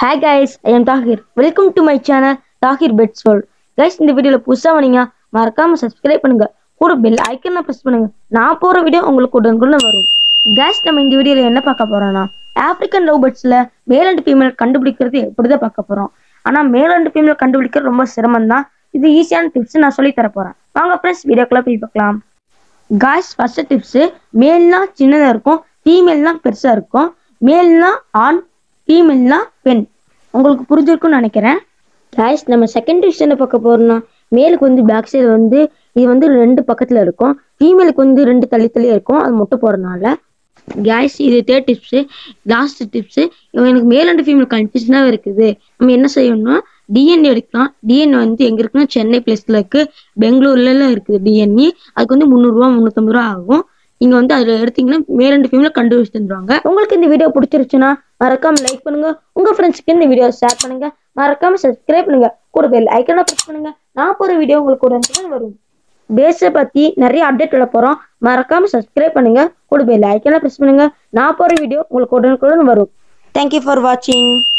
hi guys I am Tahir welcome to my channel Tahir pets world guys இந்த வீடியோவில் புதுசாக வந்தீங்க மறக்காம சப்ஸ்கிரைப் பண்ணுங்க கூட பெல் ஐக்கனை ப்ரெஸ் பண்ணுங்க நான் போகிற வீடியோ உங்களுக்கு உடனுக்குள்ள வரும் கைஸ் நம்ம இந்த வீடியோவில் என்ன பார்க்க போறோம்னா African love பேர்ட்ஸில் male and female கண்டுபிடிக்கிறது எப்படி தான் பார்க்க போகிறோம் ஆனால் மேல் அண்ட் ஃபீமேல் கண்டுபிடிக்கிறது ரொம்ப சிரமம் தான் இது ஈஸியான டிப்ஸ் நான் சொல்லி தர போகிறேன் வாங்க ஃப்ரெண்ட்ஸ் வீடியோக்குள்ளே போய் பார்க்கலாம் காய்ஸ் ஃபர்ஸ்ட் டிப்ஸ் மேல்னா சின்னதாக இருக்கும் ஃபீமேல்னா பெருசாக இருக்கும் மேல்னா ஆண் ஃபீமேல்னா பெண் உங்களுக்கு புரிஞ்சிருக்கும்னு நினைக்கிறேன் காய்ஸ் நம்ம செகண்ட் டிப்ஸ் என்ன பார்க்க போறோம்னா மேலுக்கு வந்து பேக் சைடு வந்து இது வந்து ரெண்டு பக்கத்தில் இருக்கும் ஃபீமேலுக்கு வந்து ரெண்டு தள்ளி தள்ளி இருக்கும் அது முட்டை போடுறதுனால கேஸ் இது தேர்ட் டிப்ஸு லாஸ்ட் டிப்ஸு எனக்கு மேல் அண்ட் ஃபீமேல் கன்ஃபியூஷனாக இருக்குது நம்ம என்ன செய்யணும்னா டிஎன்ஏ எடுக்கலாம் டிஎன்ஏ வந்து எங்கே இருக்குன்னா சென்னை பிளேஸில் இருக்கு பெங்களூர்லலாம் இருக்குது டிஎன்ஏ அதுக்கு வந்து முந்நூறுரூவா முந்நூற்றம்பது ரூபா ஆகும் நீங்கள் வந்து அதில் எடுத்தீங்கன்னா மேல் அண்ட் ஃபீமேல் கண்டுபிடிச்சு தந்துருவாங்க உங்களுக்கு இந்த வீடியோ பிடிச்சிருச்சுன்னா மறக்காம லைக் பண்ணுங்க உங்க ஃப்ரெண்ட்ஸ்க்கு இந்த வீடியோ ஷேர் பண்ணுங்க மறக்காம சப்ஸ்கிரைப் பண்ணுங்க கூட பெல் ஐக்கனை ப்ரெஸ் பண்ணுங்க நான் போகிற வீடியோ உங்களுக்கு உடனே வரும் பேஸை பற்றி நிறைய அப்டேட் விட போகிறோம் மறக்காம சப்ஸ்கிரைப் பண்ணுங்க கூட பெல் ஐக்கனை ப்ரெஸ் பண்ணுங்க நான் போகிற வீடியோ உங்களுக்கு உடனுக்குடன் வரும் தேங்க்யூ ஃபார் வாட்சிங்